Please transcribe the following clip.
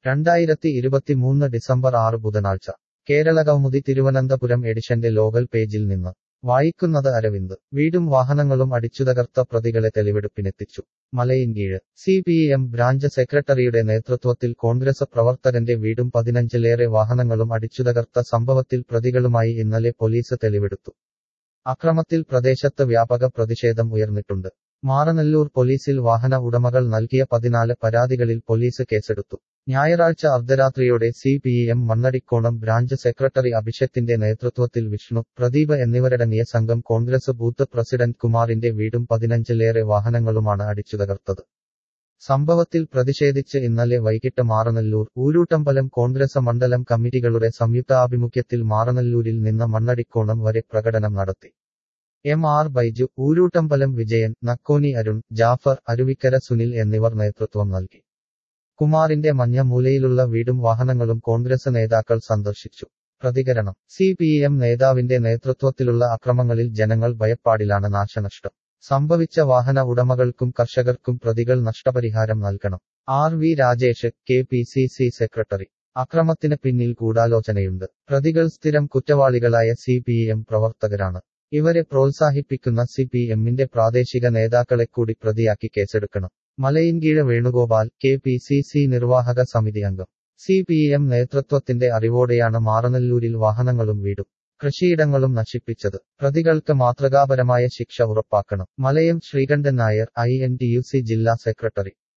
രണ്ടായിരത്തി ഇരുപത്തിമൂന്ന് ഡിസംബർ ആറ് ബുധനാഴ്ച കേരള കൗമുദി തിരുവനന്തപുരം എഡിഷന്റെ ലോകൽ പേജിൽ നിന്ന് വായിക്കുന്നത് അരവിന്ദ് വീടും വാഹനങ്ങളും അടിച്ചുതകർത്ത പ്രതികളെ തെളിവെടുപ്പിനെത്തിച്ചു Malayinkeezhu C P M branch സെക്രട്ടറിയുടെ നേതൃത്വത്തിൽ കോൺഗ്രസ് പ്രവർത്തകന്റെ വീടും പതിനഞ്ചിലേറെ വാഹനങ്ങളും അടിച്ചുതകർത്ത സംഭവത്തിൽ പ്രതികളുമായി ഇന്നലെ പോലീസ് തെളിവെടുത്തു അക്രമത്തിൽ പ്രദേശത്ത് വ്യാപക പ്രതിഷേധം ഉയർന്നിട്ടുണ്ട് മാറനല്ലൂർ പോലീസിൽ വാഹന ഉടമകൾ നൽകിയ പതിനാല് പരാതികളിൽ പോലീസ് കേസെടുത്തു ഞായറാഴ്ച അർദ്ധരാത്രിയോടെ C P M Mannadikkonam branch secretary അഭിഷത്തിന്റെ നേതൃത്വത്തിൽ വിഷ്ണു പ്രദീപ് എന്നിവരടങ്ങിയ സംഘം കോൺഗ്രസ് ബൂത്ത് പ്രസിഡന്റ് കുമാറിന്റെ വീടും പതിനഞ്ചിലേറെ വാഹനങ്ങളുമാണ് അടിച്ചുതകർത്തത് സംഭവത്തിൽ പ്രതിഷേധിച്ച് ഇന്നലെ വൈകിട്ട് മാറനല്ലൂർ ഊരൂട്ടമ്പലം കോൺഗ്രസ് മണ്ഡലം കമ്മിറ്റികളുടെ സംയുക്താഭിമുഖ്യത്തിൽ മാറനല്ലൂരിൽ നിന്ന് മണ്ണടിക്കോണം വരെ പ്രകടനം നടത്തി എം ആർ ബൈജു ഊരൂട്ടമ്പലം വിജയൻ നക്കോനി അരുൺ ജാഫർ അരുവിക്കര സുനിൽ എന്നിവർ നേതൃത്വം നൽകി കുമാറിന്റെ മഞ്ഞമൂലയിലുള്ള വീടും വാഹനങ്ങളും കോൺഗ്രസ് നേതാക്കൾ സന്ദർശിച്ചു പ്രതികരണം സി പി എം നേതാവിന്റെ നേതൃത്വത്തിലുള്ള അക്രമങ്ങളിൽ ജനങ്ങൾ ഭയപ്പാടിലാണ് നാശനഷ്ടം സംഭവിച്ച വാഹന ഉടമകൾക്കും കർഷകർക്കും പ്രതികൾ നഷ്ടപരിഹാരം നൽകണം R V Rajesh K P C C secretary അക്രമത്തിന് പിന്നിൽ ഗൂഢാലോചനയുണ്ട് പ്രതികൾ സ്ഥിരം കുറ്റവാളികളായ സി പി എം പ്രവർത്തകരാണ് ഇവരെ പ്രോത്സാഹിപ്പിക്കുന്ന സി പി എമ്മിന്റെ പ്രാദേശിക നേതാക്കളെ കൂടി പ്രതിയാക്കി കേസെടുക്കണം Malayinkeezhu Venugopal K P C C നിർവാഹക സമിതി അംഗം സി പി എം നേതൃത്വത്തിന്റെ അറിവോടെയാണ് മാറനല്ലൂരിൽ വാഹനങ്ങളും വീടും കൃഷിയിടങ്ങളും നശിപ്പിച്ചത് പ്രതികൾക്ക് മാതൃകാപരമായ ശിക്ഷ ഉറപ്പാക്കണം Malayam Sreekantan Nair I N T U C ജില്ലാ സെക്രട്ടറി